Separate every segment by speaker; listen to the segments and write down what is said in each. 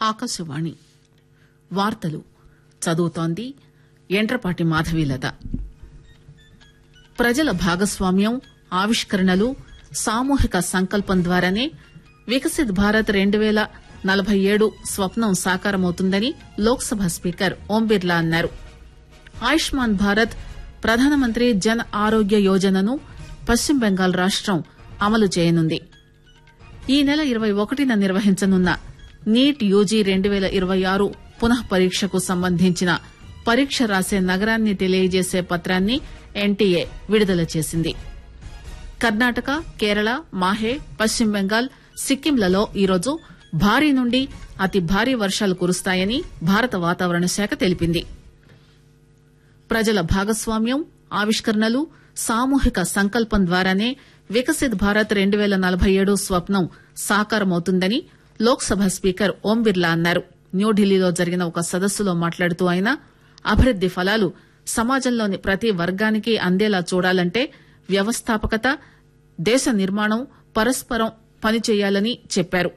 Speaker 1: ఆకాశవాణి వార్తలు చదువుతోంది యంట్రపాటి మాధవీలత ప్రజల భాగస్వామ్యం ఆవిష్కరణలు సామూహిక సంకల్పం ద్వారానే వికసిత్ భారత్ రెండు పేల నలబై ఏడు స్వప్నం సాకారమవుతుందని లోక్ సభ స్పీకర్ ఓం బిర్లా అన్నారు ఆయుష్మాన్ భారత్ ప్రధానమంత్రి జన్ ఆరోగ్య యోజనను పశ్చిమ బెంగాల్ రాష్టం అమలు చేయనుంది ఈ నెల ఇరవై ఒకటిన నిర్వహించనున్న నీట్ యూజీ రెండు పేల ఇరవై ఆరు పునః పరీక్షకు సంబంధించిన పరీక్ష రాసే నగరాన్ని తెలియజేసే పత్రాన్ని ఎన్టీఏ విడుదల చేసింది కర్ణాటక కేరళ మాహే పశ్చిమ బెంగాల్ సిక్కింలలో ఈరోజు భారీ నుండి అతి భారీ వర్షాలు కురుస్తాయని భారత వాతావరణ శాఖ తెలిపింది ప్రజల భాగస్వామ్యం ఆవిష్కరణలు సామూహిక సంకల్పం ద్వారానే వికసిత్ భారత్ రెండు పేల నలబై ఏడు స్వప్నం సాకారమవుతుందని లోక్ సభ స్పీకర్ ఓం బిర్లా అన్నారు న్యూఢిల్లీలో జరిగిన ఒక సదస్సులో మాట్లాడుతూ ఆయన అభివృద్ది ఫలాలు సమాజంలోని ప్రతి వర్గానికి అందేలా చూడాలంటే వ్యవస్థాపకత దేశ నిర్మాణం పరస్పరం పనిచేయాలని చెప్పారు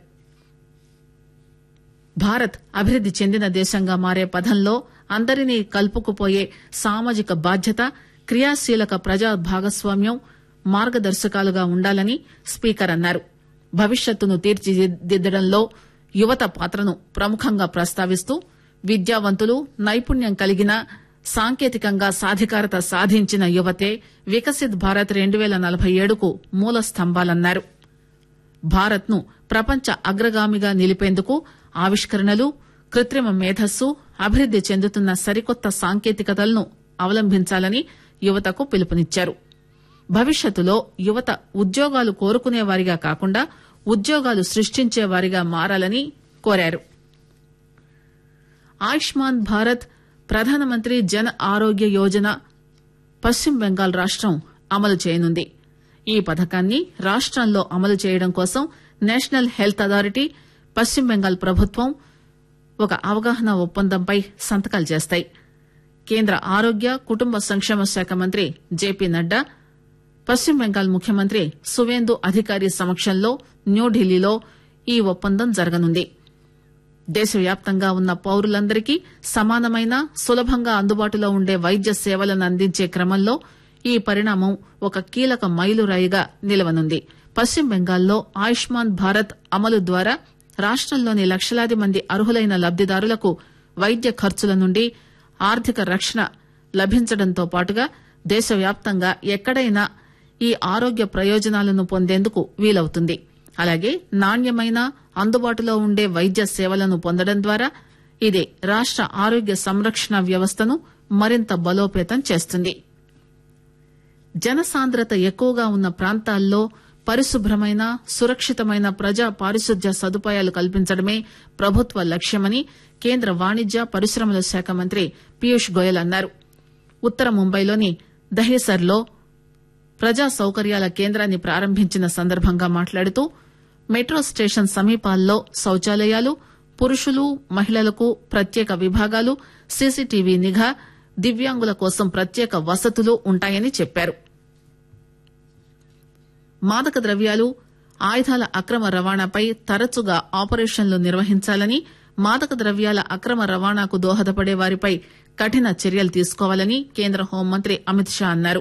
Speaker 1: భారత్ అభివృద్ది చెందిన దేశంగా మారే పథంలో అందరినీ కలుపుకుపోయే సామాజిక బాధ్యత క్రియాశీలక ప్రజా భాగస్వామ్యం మార్గదర్శకాలుగా ఉండాలని స్పీకర్ అన్నారు భవిష్యత్తును తీర్చిదిద్దడంలో యువత పాత్రను ప్రముఖంగా ప్రస్తావిస్తూ విద్యావంతులు నైపుణ్యం కలిగిన సాంకేతికంగా సాధికారత సాధించిన యువతే వికసిత్ భారత్ రెండు పేల నలబై ఏడుకు మూల స్తంభాలన్నారు భారత్ ను ప్రపంచ అగ్రగామిగా నిలిపేందుకు ఆవిష్కరణలు కృత్రిమ మేధస్సు అభివృద్ది చెందుతున్న సరికొత్త సాంకేతికతలను అవలంబించాలని యువతకు పిలుపునిచ్చారు భవిష్యత్తులో యువత ఉద్యోగాలు కోరుకునేవారిగా కాకుండా ఉద్యోగాలు సృష్టించేవారిగా మారాలని కోరారు ఆయుష్మాన్ భారత్ ప్రధానమంత్రి జన్ ఆరోగ్య యోజన పశ్చిమ బెంగాల్ రాష్టం అమలు చేయనుంది ఈ పథకాన్ని రాష్టంలో అమలు చేయడం కోసం నేషనల్ హెల్త్ అథారిటీ పశ్చిమ బెంగాల్ ప్రభుత్వం ఒక అవగాహన ఒప్పందంపై సంతకాలు చేస్తాయి కేంద్ర ఆరోగ్య కుటుంబ సంక్షేమ శాఖ మంత్రి జేపీ నడ్డా పశ్చిమ బెంగాల్ ముఖ్యమంత్రి సువేందు అధికారి సమక్షంలో న్యూఢిల్లీలో ఈ ఒప్పందం జరగనుంది దేశవ్యాప్తంగా ఉన్న పౌరులందరికీ సమానమైన సులభంగా అందుబాటులో ఉండే వైద్య సేవలను అందించే క్రమంలో ఈ పరిణామం ఒక కీలక మైలురాయిగా నిలవనుంది పశ్చిమ బెంగాల్లో ఆయుష్మాన్ భారత్ అమలు ద్వారా రాష్టంలోని లక్షలాది మంది అర్హులైన లబ్దిదారులకు వైద్య ఖర్చుల నుండి ఆర్థిక రక్షణ లభించడంతో పాటుగా దేశవ్యాప్తంగా ఎక్కడైనా ఈ ఆరోగ్య ప్రయోజనాలను పొందేందుకు వీలవుతుంది అలాగే నాణ్యమైన అందుబాటులో ఉండే వైద్య సేవలను పొందడం ద్వారా ఇది రాష్ట ఆరోగ్య సంరక్షణ వ్యవస్థను మరింత బలోపేతం చేస్తుంది జనసాంద్రత ఎక్కువగా ఉన్న ప్రాంతాల్లో పరిశుభ్రమైన సురక్షితమైన ప్రజా పారిశుద్ధ్య సదుపాయాలు కల్పించడమే ప్రభుత్వ లక్ష్యమని కేంద్ర వాణిజ్య పరిశ్రమల శాఖ మంత్రి పీయూష్ గోయల్ అన్నారు ఉత్తర ముంబైలోని దహేసర్లో ప్రజా సౌకర్యాల కేంద్రాన్ని ప్రారంభించిన సందర్భంగా మాట్లాడుతూ మెట్రో స్టేషన్ సమీపాల్లో శౌచాలయాలు పురుషులు మహిళలకు ప్రత్యేక విభాగాలు సీసీటీవీ నిఘా దివ్యాంగుల కోసం ప్రత్యేక వసతులు ఉంటాయని చెప్పారు మాదక ద్రవ్యాలు ఆయుధాల అక్రమ రవాణాపై తరచుగా ఆపరేషన్లు నిర్వహించాలని మాదక ద్రవ్యాల అక్రమ రవాణాకు దోహదపడే వారిపై కఠిన చర్యలు తీసుకోవాలని కేంద్ర హోంమంత్రి అమిత్ షా అన్నారు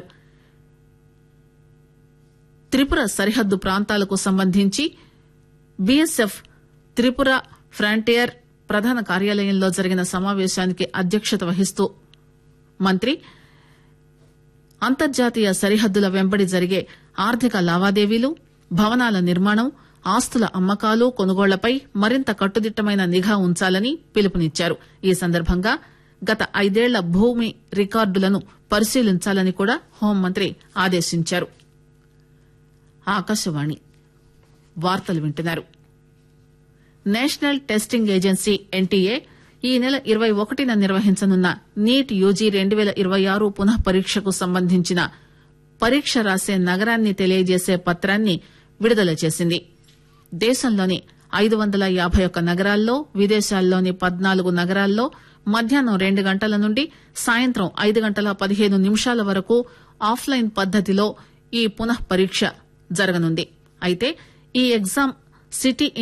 Speaker 1: త్రిపుర సరిహద్దు ప్రాంతాలకు సంబంధించి బీఎస్ఎఫ్ త్రిపుర ఫ్రంటియర్ ప్రధాన కార్యాలయంలో జరిగిన సమావేశానికి అధ్యక్షత వహిస్తూ మంత్రి అంతర్జాతీయ సరిహద్దుల వెంబడి జరిగే ఆర్థిక లావాదేవీలు భవనాల నిర్మాణం ఆస్తుల అమ్మకాలు కొనుగోళ్లపై మరింత కట్టుదిట్టమైన నిఘా ఉంచాలని పిలుపునిచ్చారు ఈ సందర్భంగా గత ఐదేళ్ల భూమి రికార్డులను పరిశీలించాలని కూడా హోంమంత్రి ఆదేశించారు ఆకాశవాణి వార్తలు వింటున్నారు నేషనల్ టెస్టింగ్ ఏజెన్సీ ఎన్టీఏ ఈ నెల ఇరవై ఒకటిన నిర్వహించనున్న నీట్ యూజీ రెండు పేల ఇరవై ఆరు పునః పరీక్షకు సంబంధించిన పరీక్ష రాసే నగరాన్ని తెలియజేసే పత్రాన్ని విడుదల చేసింది దేశంలోని ఐదు వందల యాభై ఒక్క నగరాల్లో విదేశాల్లోని పద్నాలుగు నగరాల్లో మధ్యాహ్నం రెండు గంటల నుండి సాయంత్రం ఐదు గంటల పదిహేను నిమిషాల వరకు ఆఫ్లైన్ పద్దతిలో ఈ పునః పరీక్ష జరగనుంది అయితే ఈ ఎగ్జామ్ సిటీ